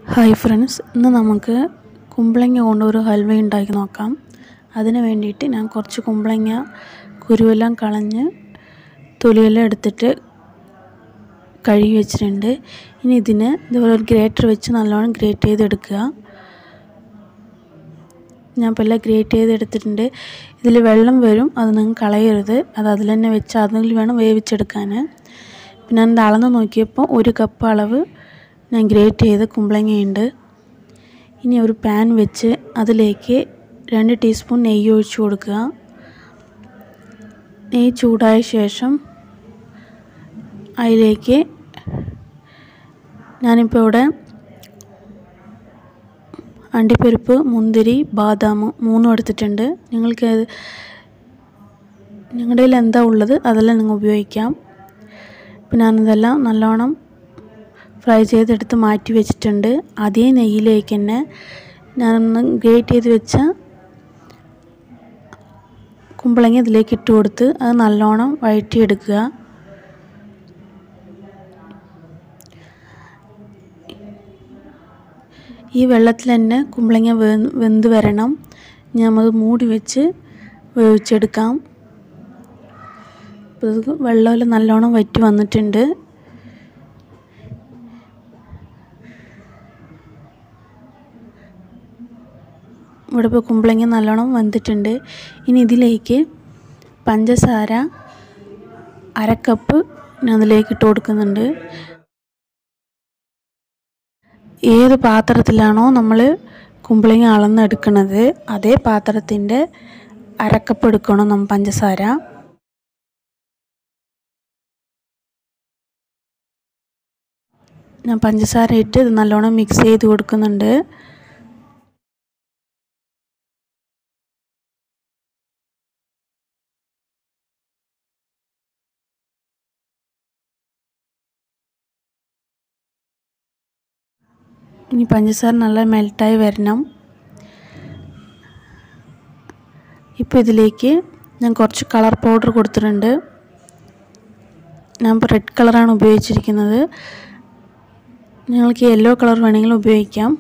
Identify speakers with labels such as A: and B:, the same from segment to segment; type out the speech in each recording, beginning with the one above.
A: hi friends ഇന്ന് നമുക്ക് കുമ്പളങ്ങ കൊണ്ട് ഒരു ഹൽവ ഉണ്ടാക്കി നോക്കാം അതിന് വേണ്ടിയിട്ട് ഞാൻ കുറച്ച് കുമ്പളങ്ങ കുരുവെല്ലാം കളഞ്ഞ് തൊലിയെല്ലാം എടുത്തിട്ട് കഴുകി വെച്ചിട്ടുണ്ട് ഇനി ഇതിന് ഇതുപോലെ ഒരു ഗ്രേറ്റർ വെച്ച് നല്ലോണം ഗ്രേറ്റ് ചെയ്തെടുക്കുക ഞാൻ ഇപ്പോൾ എല്ലാം ഗ്രേറ്റ് ചെയ്തെടുത്തിട്ടുണ്ട് ഇതിൽ വെള്ളം വരും അത് നിങ്ങൾ കളയരുത് അത് അതിൽ തന്നെ വെച്ച് അതിൽ വേണം വേവിച്ചെടുക്കാൻ പിന്നെ ഞാൻ അളന്ന് നോക്കിയപ്പോൾ ഒരു കപ്പ് അളവ് ഞാൻ ഗ്രേറ്റ് ചെയ്ത് കുമ്പളങ്ങയുണ്ട് ഇനി ഒരു പാൻ വെച്ച് അതിലേക്ക് രണ്ട് ടീസ്പൂൺ നെയ്യ് ഒഴിച്ചു കൊടുക്കുക നെയ്യ് ചൂടായ ശേഷം അതിലേക്ക് ഞാനിപ്പോൾ ഇവിടെ അണ്ടിപ്പരിപ്പ് മുന്തിരി ബാദാം മൂന്നും എടുത്തിട്ടുണ്ട് നിങ്ങൾക്ക് നിങ്ങളുടെ കയ്യിൽ എന്താ ഉള്ളത് അതെല്ലാം നിങ്ങൾ ഉപയോഗിക്കാം പിന്നെ ഞാനിതെല്ലാം നല്ലോണം ഫ്രൈ ചെയ്തെടുത്ത് മാറ്റി വെച്ചിട്ടുണ്ട് അതേ നെയ്യിലേക്ക് തന്നെ ഞാനൊന്ന് ഗ്രേറ്റ് ചെയ്ത് വെച്ച കുമ്പളങ്ങ ഇതിലേക്ക് ഇട്ട് കൊടുത്ത് അത് നല്ലോണം വഴറ്റിയെടുക്കുക ഈ വെള്ളത്തിൽ തന്നെ കുമ്പളങ്ങ വെ വെന്ത് വരണം ഞാനത് മൂടി വെച്ച് വേവിച്ചെടുക്കാം വെള്ളമെല്ലാം നല്ലോണം വറ്റി വന്നിട്ടുണ്ട് ഇവിടെ ഇപ്പോൾ കുമ്പളങ്ങ നല്ലോണം വെന്തിട്ടുണ്ട് ഇനി ഇതിലേക്ക് പഞ്ചസാര അരക്കപ്പ് ഞാൻ അതിലേക്ക് ഇട്ട് കൊടുക്കുന്നുണ്ട് ഏത് പാത്രത്തിലാണോ നമ്മൾ കുമ്പളങ്ങ അളന്നെടുക്കുന്നത് അതേ പാത്രത്തിൻ്റെ അരക്കപ്പ് എടുക്കണം നമ്മൾ പഞ്ചസാര ഞാൻ പഞ്ചസാര ഇട്ട് ഇത് നല്ലോണം മിക്സ് ചെയ്ത് കൊടുക്കുന്നുണ്ട് ഇനി പഞ്ചസാര നല്ല മെൽറ്റായി വരണം ഇപ്പോൾ ഇതിലേക്ക് ഞാൻ കുറച്ച് കളർ പൗഡർ കൊടുത്തിട്ടുണ്ട് ഞാൻ ഇപ്പോൾ റെഡ് കളറാണ് ഉപയോഗിച്ചിരിക്കുന്നത് നിങ്ങൾക്ക് യെല്ലോ കളർ വേണമെങ്കിൽ ഉപയോഗിക്കാം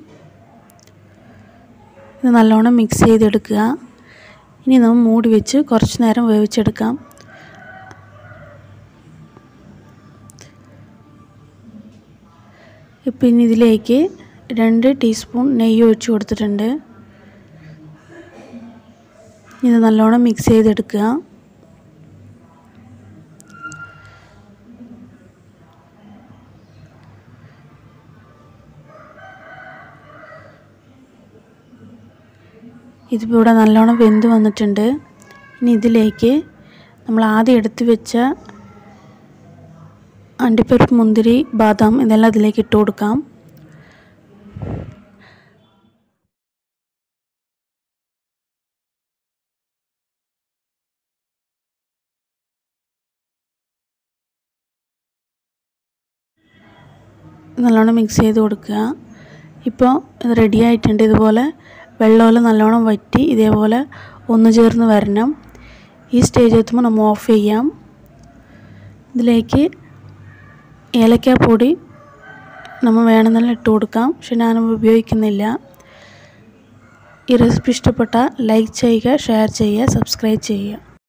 A: ഇത് നല്ലോണം മിക്സ് ചെയ്തെടുക്കുക ഇനി നമ്മൾ മൂടി വെച്ച് കുറച്ച് നേരം വേവിച്ചെടുക്കാം ഇപ്പം ഇനി ഇതിലേക്ക് രണ്ട് ടീസ്പൂൺ നെയ്യ് ഒഴിച്ച് കൊടുത്തിട്ടുണ്ട് ഇത് നല്ലോണം മിക്സ് ചെയ്തെടുക്കുക ഇതിപ്പോൾ ഇവിടെ നല്ലോണം വെന്ത് വന്നിട്ടുണ്ട് ഇനി ഇതിലേക്ക് നമ്മൾ ആദ്യം എടുത്ത് വെച്ച അണ്ടിപ്പരിപ്പ് മുന്തിരി ബാദാം ഇതെല്ലാം അതിലേക്ക് ഇട്ട് കൊടുക്കാം നല്ലോണം മിക്സ് ചെയ്ത് കൊടുക്കുക ഇപ്പോൾ ഇത് റെഡി ആയിട്ടുണ്ട് ഇതുപോലെ വെള്ളമെല്ലാം നല്ലോണം വറ്റി ഇതേപോലെ ഒന്ന് ചേർന്ന് വരണം ഈ സ്റ്റേജ് എത്തുമ്പോൾ നമ്മൾ ഓഫ് ചെയ്യാം ഇതിലേക്ക് ഏലക്കാപ്പൊടി നമ്മൾ വേണമെന്നെല്ലാം ഇട്ട് കൊടുക്കാം പക്ഷെ ഞാൻ ഉപയോഗിക്കുന്നില്ല ഈ റെസിപ്പി ഇഷ്ടപ്പെട്ടാൽ ലൈക്ക് ചെയ്യുക ഷെയർ ചെയ്യുക സബ്സ്ക്രൈബ് ചെയ്യുക